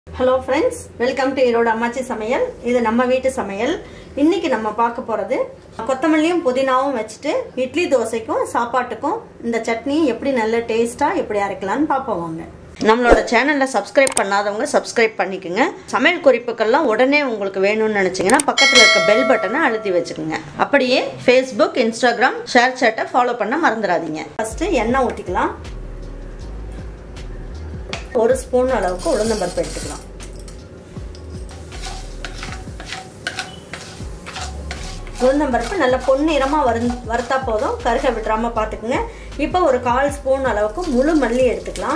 hello friends welcome to Erode அம்மாச்சி சமையல் இது நம்ம வீட்டு சமையல் இன்னைக்கு நம்ம பார்க்க போகிறது கொத்தமல்லியும் புதினாவும் வச்சுட்டு இட்லி தோசைக்கும் சாப்பாட்டுக்கும் இந்த சட்னி எப்படி நல்ல டேஸ்ட்டாக எப்படி அரைக்கலாம்னு பார்ப்போம் வாங்க நம்மளோட சேனலில் சப்ஸ்கிரைப் பண்ணாதவங்க சப்ஸ்கிரைப் பண்ணிக்கோங்க சமையல் குறிப்புக்கள்லாம் உடனே உங்களுக்கு வேணும்னு நினச்சிங்கன்னா பக்கத்தில் இருக்க பெல் பட்டனை அழுத்தி வச்சுக்கோங்க அப்படியே ஃபேஸ்புக் இன்ஸ்டாகிராம் ஷேர் சேட்டை ஃபாலோ பண்ண மறந்துடாதீங்க ஃபஸ்ட்டு எண்ணெய் ஊற்றிக்கலாம் ஒரு ஸ்பூன் அளவுக்கு உளுந்தம்பருப்பு எடுத்துக்கலாம் உளுந்தம்பருப்பு நல்ல பொன்னிறமாக வரு வறுத்தா போதும் கருக விட்டுறாமல் பார்த்துக்குங்க இப்போ ஒரு கால் ஸ்பூன் அளவுக்கு முழு மல்லி எடுத்துக்கலாம்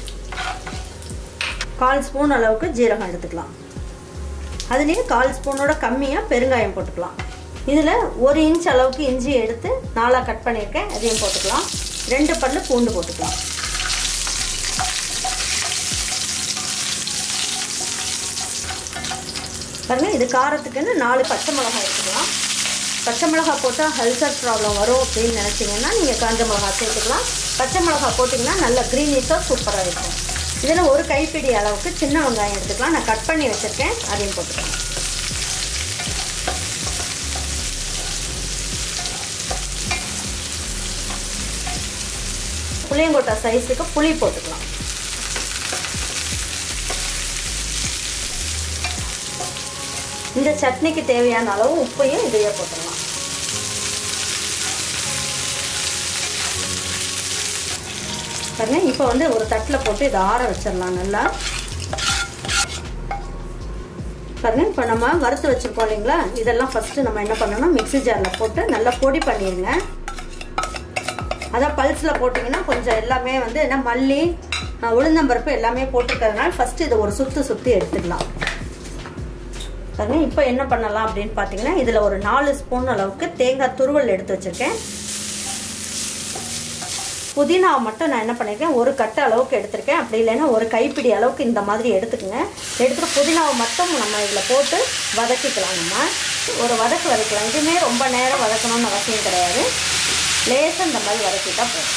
கால் ஸ்பூன் அளவுக்கு ஜீரகம் எடுத்துக்கலாம் அதுலேயும் கால் ஸ்பூனோட கம்மியாக பெருங்காயம் போட்டுக்கலாம் இதில் ஒரு இன்ச் அளவுக்கு இஞ்சி எடுத்து நாலாக கட் பண்ணியிருக்கேன் அதையும் போட்டுக்கலாம் ரெண்டு பல்லு பூண்டு போட்டுக்கலாம் பாருங்க இது காரத்துக்குன்னு நாலு பச்சை மிளகாய் எடுத்துக்கலாம் பச்சை மிளகாய் போட்டால் அல்சர் ப்ராப்ளம் வரும் அப்படின்னு நினச்சிங்கன்னா நீங்கள் காஞ்ச மிளகாய் சேர்த்துக்கலாம் பச்சை மிளகாய் போட்டிங்கன்னா நல்ல க்ரீனிஷாக சூப்பராக இருக்கும் இதில் ஒரு கைப்பிடி அளவுக்கு சின்ன வெங்காயம் எடுத்துக்கலாம் நான் கட் பண்ணி வச்சுருக்கேன் அதையும் போட்டுக்கலாம் புளியங்கொட்டை சைஸுக்கு புளி போட்டுக்கலாம் இந்த சட்னிக்கு தேவையான அளவு உப்பையும் இதையே போட்டுடலாம் பாருங்க இப்போ வந்து ஒரு தட்டில் போட்டு இதை ஆற வச்சிடலாம் நல்லா பாருங்க இப்போ நம்ம வறுத்து வச்சுருக்கோம் இல்லைங்களா இதெல்லாம் ஃபஸ்ட்டு நம்ம என்ன பண்ணணும் மிக்சி ஜாரில் போட்டு நல்லா பொடி பண்ணிடுங்க அதான் பல்ஸில் போட்டிங்கன்னா கொஞ்சம் எல்லாமே வந்து என்ன மல்லி உளுந்தம்பருப்பு எல்லாமே போட்டுக்கிறதுனால ஃபஸ்ட்டு இதை ஒரு சுற்று சுற்றி எடுத்துக்கலாம் பாருங்க இப்போ என்ன பண்ணலாம் அப்படின்னு பார்த்தீங்கன்னா இதில் ஒரு நாலு ஸ்பூன் அளவுக்கு தேங்காய் துருவல் எடுத்து வச்சுருக்கேன் புதினாவை மட்டும் நான் என்ன பண்ணியிருக்கேன் ஒரு கட்டு அளவுக்கு எடுத்திருக்கேன் அப்படி இல்லைன்னா ஒரு கைப்பிடி அளவுக்கு இந்த மாதிரி எடுத்துக்கோங்க எடுத்துகிட்டு புதினாவை மட்டும் நம்ம இதில் போட்டு வதக்கிக்கலாம் நம்ம ஒரு வதக்கு வதக்கலாம் இதுவுமே ரொம்ப நேரம் வதக்கணும்னு அவசியம் கிடையாது லேசாக இந்த மாதிரி வதக்கிட்டா போதும்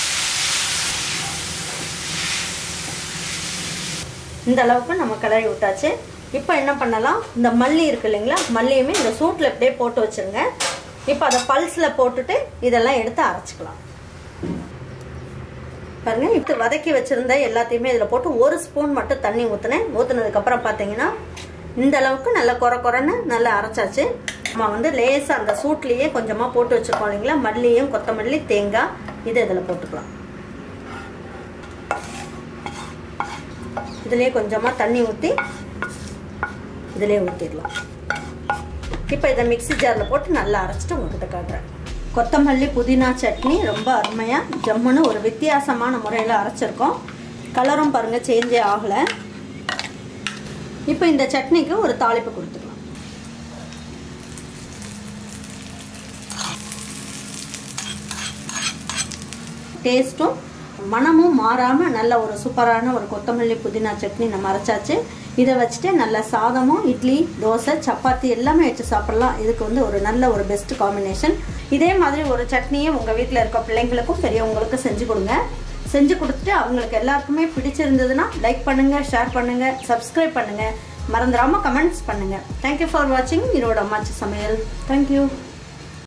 இந்த அளவுக்கு நம்ம கிளறி விட்டாச்சு இப்போ என்ன பண்ணலாம் இந்த மல்லி இருக்கு இல்லைங்களா மல்லியுமே இந்த சூட்டில் இப்படியே போட்டு வச்சுருங்க இப்போ அதை பல்ஸில் போட்டுட்டு இதெல்லாம் எடுத்து அரைச்சிக்கலாம் பாருங்க இப்போ வதக்கி வச்சுருந்த எல்லாத்தையுமே இதில் போட்டு ஒரு ஸ்பூன் மட்டும் தண்ணி ஊற்றினேன் ஊற்றுனதுக்கப்புறம் பார்த்தீங்கன்னா இந்த அளவுக்கு நல்லா குறை குறைன்னு நல்லா அரைச்சாச்சு நம்ம வந்து லேசாக அந்த சூட்லேயே கொஞ்சமாக போட்டு வச்சுருக்கோம் இல்லைங்களா மல்லியும் கொத்தமல்லி தேங்காய் இதை இதில் போட்டுக்கலாம் இதுலேயே கொஞ்சமாக தண்ணி ஊற்றி இதிலே ஊற்றிடலாம் இப்போ இதை மிக்சி ஜாரில் போட்டு நல்லா அரைச்சிட்டு உங்கள்கிட்ட காட்டுறேன் கொத்தமல்லி புதினா சட்னி ரொம்ப அருமையாக ஜம்முன்னு ஒரு வித்தியாசமான முறையில் அரைச்சிருக்கோம் கலரும் பாருங்கள் சேஞ்சே ஆகலை இப்போ இந்த சட்னிக்கு ஒரு தாளிப்பு கொடுத்துக்கலாம் டேஸ்ட்டும் மனமும் மாறாமல் நல்ல ஒரு சூப்பரான ஒரு கொத்தமல்லி புதினா சட்னி நம்ம அரைச்சாச்சு இதை வச்சுட்டு நல்ல சாதமும் இட்லி தோசை சப்பாத்தி எல்லாமே வச்சு சாப்பிட்லாம் இதுக்கு வந்து ஒரு நல்ல ஒரு பெஸ்ட் காம்பினேஷன் இதே மாதிரி ஒரு சட்னியை உங்கள் வீட்டில் இருக்க பிள்ளைங்களுக்கும் பெரியவங்களுக்கும் செஞ்சு கொடுங்க செஞ்சு கொடுத்துட்டு அவங்களுக்கு எல்லாருக்குமே பிடிச்சிருந்ததுன்னா லைக் பண்ணுங்கள் ஷேர் பண்ணுங்கள் சப்ஸ்கிரைப் பண்ணுங்கள் மறந்துடாமல் கமெண்ட்ஸ் பண்ணுங்கள் தேங்க்யூ ஃபார் வாட்சிங் ஈரோடு அம்மாச்சி சமையல் தேங்க்யூ